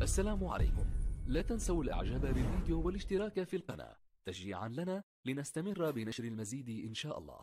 السلام عليكم لا تنسوا الاعجاب بالفيديو والاشتراك في القناة تشجيعا لنا لنستمر بنشر المزيد ان شاء الله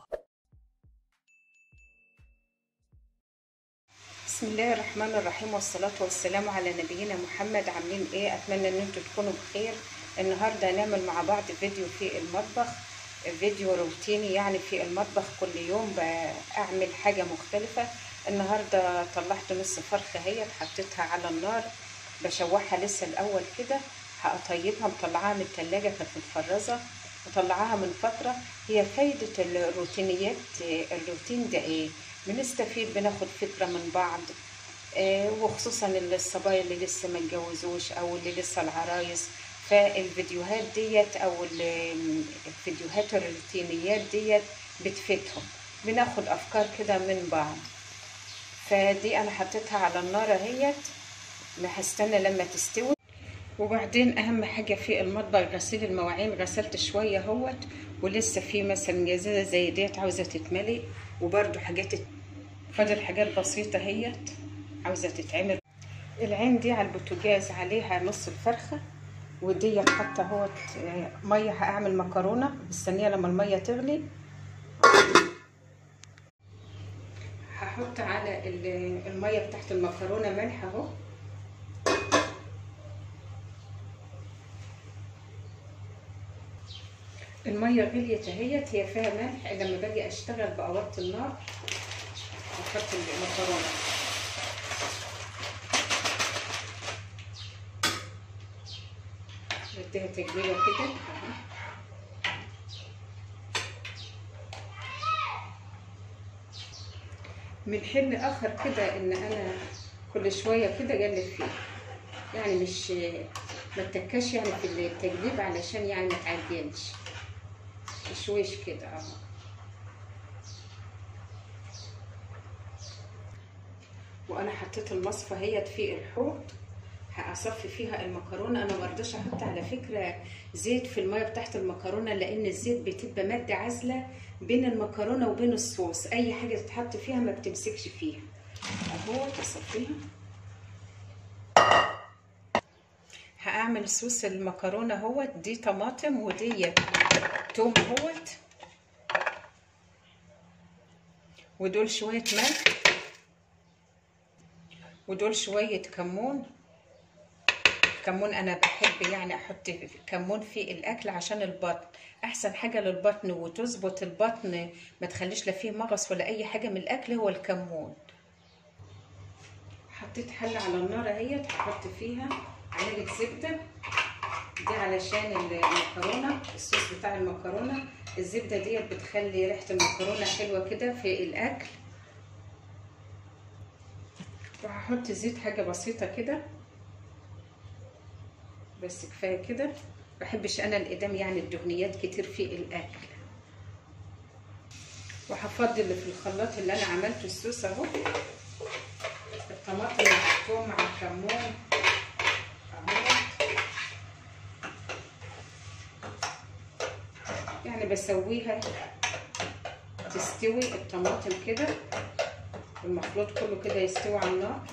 بسم الله الرحمن الرحيم والصلاة والسلام على نبينا محمد عاملين ايه اتمنى ان انتوا تكونوا بخير النهاردة هنعمل مع بعض فيديو في المطبخ فيديو روتيني يعني في المطبخ كل يوم بعمل حاجة مختلفة النهاردة طلعت نص فرخة هي حطيتها على النار بشوحها لسه الاول كده هقطيبها مطلعاها من التلاجة كانت متفرزة مطلعاها من فترة هي فايدة الروتينيات الروتين ده ايه بنستفيد بناخد فكرة من بعض آه وخصوصا الصبايا اللي لسه ما اتجوزوش او اللي لسه العرايس فالفيديوهات ديت او الفيديوهات الروتينيات ديت بتفيدهم بناخد افكار كده من بعض فدي انا حطيتها على النار اهيت هستنى لما تستوي وبعدين اهم حاجه في المطبخ غسيل المواعين غسلت شويه اهوت ولسه في مثلا جزازه زي ديت عاوزه تتملي وبرده حاجات فاضل حاجات بسيطه اهيت عاوزه تتعمل العين دي على البوتاجاز عليها نص الفرخه وديت حاطه اهوت ميه هاعمل مكرونه مستنيه لما الميه تغلي هحط على الميه بتاعت المكرونه ملح اهو الميه غليت اهيت هي فيها ملح لما باجي اشتغل بقوطي النار واحط المكرونه نديها تجميله كده من حين اخر كده ان انا كل شويه كده اقلب فيه يعني مش ما اتكاش يعني في التجليب علشان يعني ما تعجنش شويش كده اهو وانا حطيت المصفى هيت في الحوض هصفي فيها المكرونه انا مرضاش احط على فكره زيت في الميه بتاعت المكرونه لان الزيت بتبقى ماده عازله بين المكرونه وبين الصوص اي حاجه تتحط فيها ما بتمسكش فيها اهو تصفيها هعمل صوص المكرونه اهوت دي طماطم ودي توم اهوت ودول شويه ملح ودول شويه كمون كمون انا بحب يعني احط كمون في الاكل عشان البطن احسن حاجه للبطن وتظبط البطن ما تخليش لا فيه مغص ولا اي حاجه من الاكل هو الكمون حطيت حله على النار اهيت هحط فيها علبه زبده دي علشان المكرونه الصوص بتاع المكرونه الزبده ديت بتخلي ريحه المكرونه حلوه كده في الاكل وهحط زيت حاجه بسيطه كده بس كفايه كده بحبش انا الادام يعني الدهنيات كتير في الاكل وهفضل اللي في الخلاط اللي انا عملته الصوص اهو الطماطم مع الثوم مع الكمون يعني بسويها تستوي الطماطم كده المخلوط كله كده يستوي على النار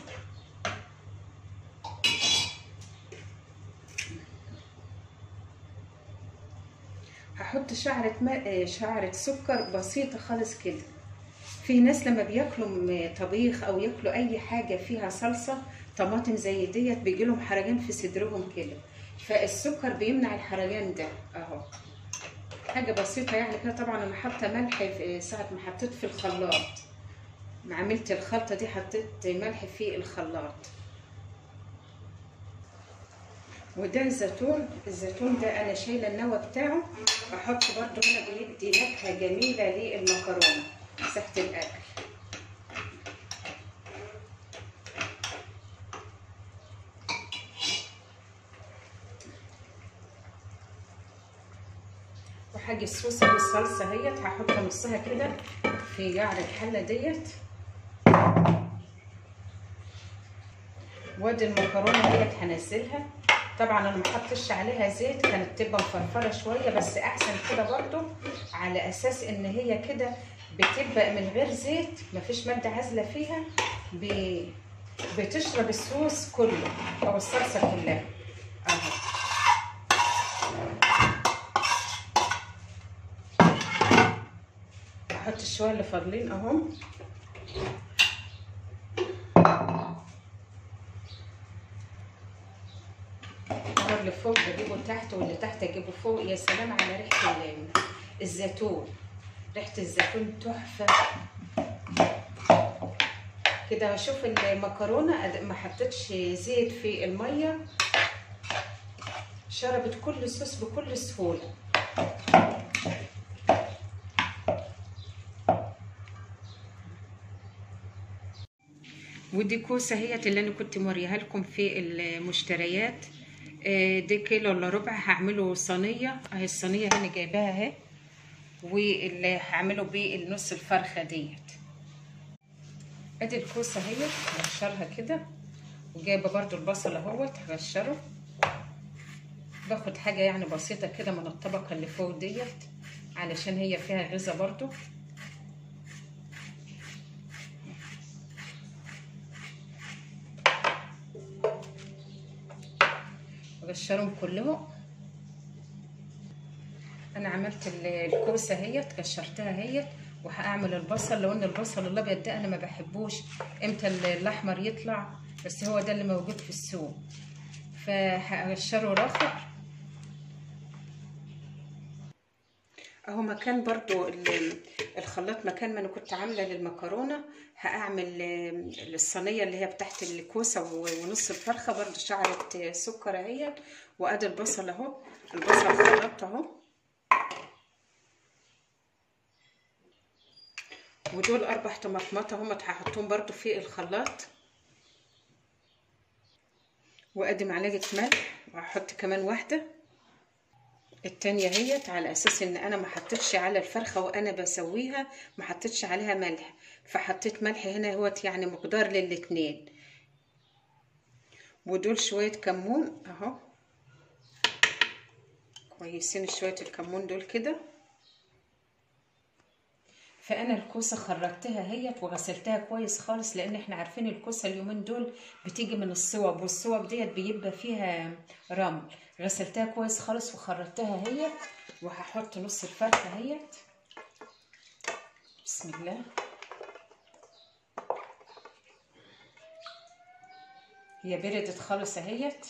هحط شعرة ماء شعرة سكر بسيطة خالص كده في ناس لما بياكلوا طبيخ او ياكلوا اي حاجة فيها صلصة طماطم زي ديت بيجيلهم حرجان في صدرهم كده فالسكر بيمنع الحرجان ده اهو حاجه بسيطه يعني كده طبعا انا حاطه ملح في ساعه ما حطيت في الخلاط ما عملت الخلطه دي حطيت ملح في الخلاط وده الزيتون الزيتون ده انا شايله النوى بتاعه بحط برده هنا بيدي نكهه جميله للمكرونه مساحه الاكل وحاجة الصوص والصلصة اهيت هحط نصها كده في جعر الحلة ديت وادي المكرونة اهيت هنزلها طبعا انا ما حطيتش عليها زيت كانت تبقى مفرفره شويه بس احسن كده برضو على اساس ان هي كده بتبقى من غير زيت مفيش ماده عازله فيها ب... بتشرب الصوص كله او الصلصه كلها اهو احط الشويه اللي فاضلين اهو النار اللي فوق بجيبه تحت واللي تحت اجيبه فوق يا سلام على ريحه الزيتون ريحه الزيتون تحفه كده هشوف المكرونه ما حطيتش زيت في الميه شربت كل الصوص بكل سهوله ودي كوسه هي اللي انا كنت موريها لكم في المشتريات دي كيلو الا ربع هعمله صينيه اهي الصينيه هنا جايباها اهي واللي هعمله بيه النص الفرخه ديت ادي الكوسه اهي هقشرها كده وجايبه برضو البصل اهوت هقشره باخد حاجه يعني بسيطه كده من الطبقه اللي فوق ديت علشان هي فيها غذاء برضو بقشرهم كلهم انا عملت الكوسه اهيت قشرتها اهيت وهعمل البصل لو ان البصل الابيض ده انا ما بحبوش امتى الاحمر يطلع بس هو ده اللي موجود في السوق فهقشره رفع اهو مكان برضو الخلاط مكان ما انا كنت عامله للمكرونه هاعمل الصينيه اللي هي بتاعت الكوسه ونص الفرخه برضو شعره سكر اهي وادي البصل اهو البصل خلطته اهو ودول اربع طماطمات اهم هحطهم برضو في الخلاط وادي معلقه ملح وهحط كمان واحده التانية هيت على اساس ان انا ما حطيتش على الفرخة وانا بسويها ما حطيتش عليها ملح فحطيت ملح هنا هوت يعني مقدار للاتنين ودول شوية كمون اهو كويسين شوية الكمون دول كده فانا الكوسه خرجتها هيت وغسلتها كويس خالص لان احنا عارفين الكوسه اليومين دول بتيجي من الصوب والصوب ديت بيبقى فيها رمل غسلتها كويس خالص وخرجتها هيت وهحط نص الفرخه هيت بسم الله هي بردت خالص اهيت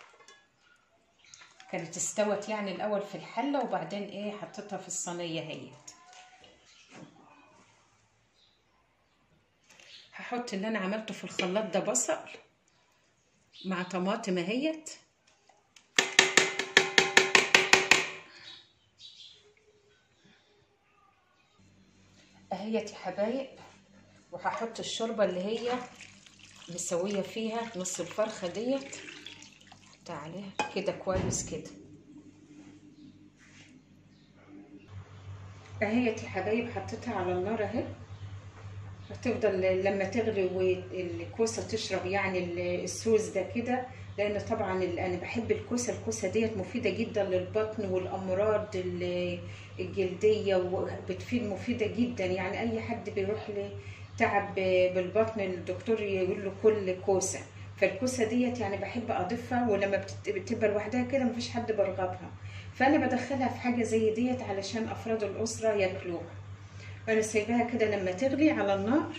كانت استوت يعني الاول في الحله وبعدين ايه حطيتها في الصينيه هيت هحط اللي انا عملته في الخلاط ده بصل مع طماطم اهيت اهيت يا حبايب وهحط الشوربه اللي هي مسويه فيها نص الفرخه ديت عليها كده كويس كده اهيت يا حبايب حطيتها على النار اهي هتفضل لما تغلي والكوسه تشرب يعني الصوص ده كده لان طبعا انا بحب الكوسه الكوسه ديت مفيده جدا للبطن والامراض الجلديه وبتفيد مفيده جدا يعني اي حد بيروح تعب بالبطن الدكتور يقول له كل كوسه فالكوسه ديت يعني بحب اضيفها ولما بتبقى لوحدها كده مفيش حد برغبها فانا بدخلها في حاجه زي ديت علشان افراد الاسره ياكلوها انا سايباها كده لما تغلي على النار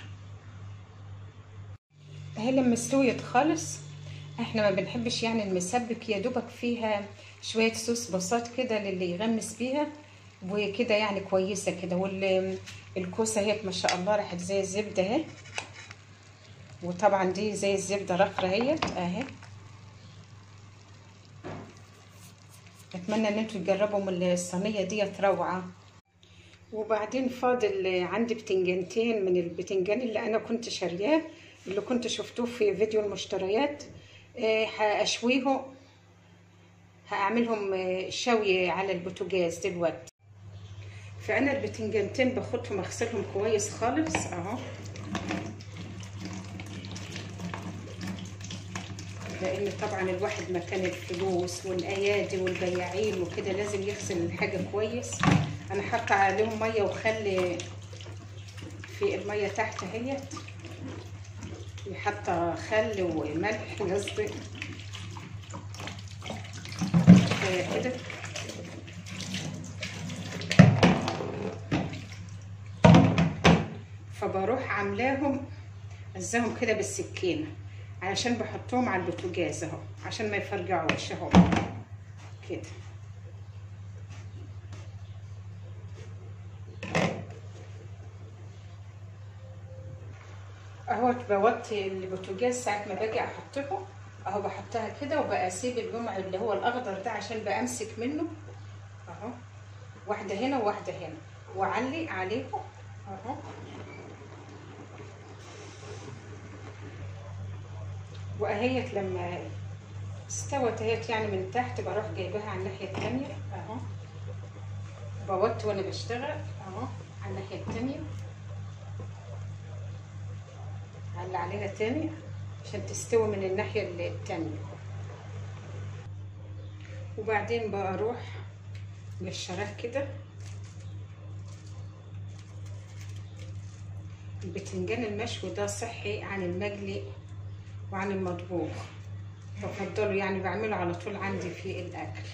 اهي لما استويت خالص احنا ما بنحبش يعني المسبك يا دوبك فيها شويه صوص بساط كده للي يغمس بيها وكده يعني كويسه كده والكوسه هيك ما شاء الله راحت زي الزبده اهي وطبعا دي زي الزبده رقره اهيت اهي اتمنى ان انتوا تجربوا من الصينيه ديت روعه وبعدين فاضل عندي بتنجانتين من البتنجان اللي انا كنت شارياه اللي كنت شفتوه في فيديو المشتريات هاشويهم هعملهم شوي على البوتاجاز دلوقتي فانا البتنجانتين باخدهم اغسلهم كويس خالص اهو لان طبعا الواحد مكان الفلوس والايادي والبياعين وكده لازم يغسل الحاجه كويس انا حاطه عليهم ميه وخل في الميه تحت اهيت حاطه خل وملح قصدي كفايه كده فبروح عاملاهم ازاهم كده بالسكينه علشان بحطهم على البوتاجاز اهو عشان ما يفرجعوش اهو كده اهو بوطي البوتاجاز ساعة ما باجي احطهم اهو بحطها كده وبسيب الجمع اللي هو الاخضر ده عشان بامسك منه اهو واحدة هنا وواحدة هنا واعلي عليهم اهو واهيت لما استوت اهيت يعني من تحت بروح جايباها على الناحية التانية اهو بوطي وانا بشتغل اهو على الناحية التانية على عليها تاني عشان تستوي من الناحية التانية وبعدين بقى اروح للشراك كده البتنجان المشوي ده صحي عن المقلي وعن المطبوخ بفضله يعني بعمله على طول عندي في الاكل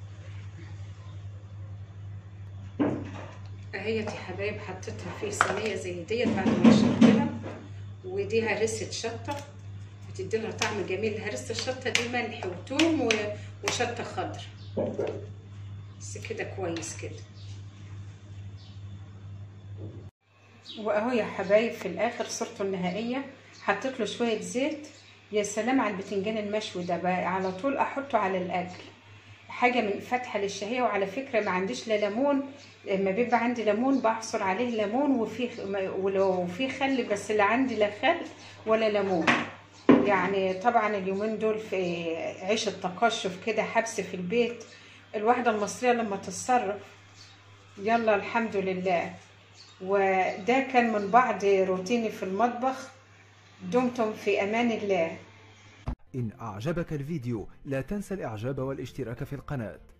اهيت يا حبايب حطيتها في صينيه زي ديت بعد ما شربتها ودي هرسة شطة بتدي لها طعم جميل هرسة الشطة دي ملح وتوم وشطة خضر بس كده كويس كده واهو يا حبايب في الاخر صورته النهائية حطيت له شوية زيت يا سلام على البتنجان المشوي ده بقى على طول احطه على الاكل حاجة من فتحة للشهية وعلى فكرة ما عنديش لا ليمون لما بيبقى عندي ليمون بعصر عليه ليمون وفي ولو في خل بس لا عندي لا خل ولا ليمون يعني طبعا اليومين دول في عيش التقشف كده حبس في البيت الواحدة المصرية لما تتصرف يلا الحمد لله وده كان من بعض روتيني في المطبخ دمتم في أمان الله إن أعجبك الفيديو لا تنسى الإعجاب والاشتراك في القناة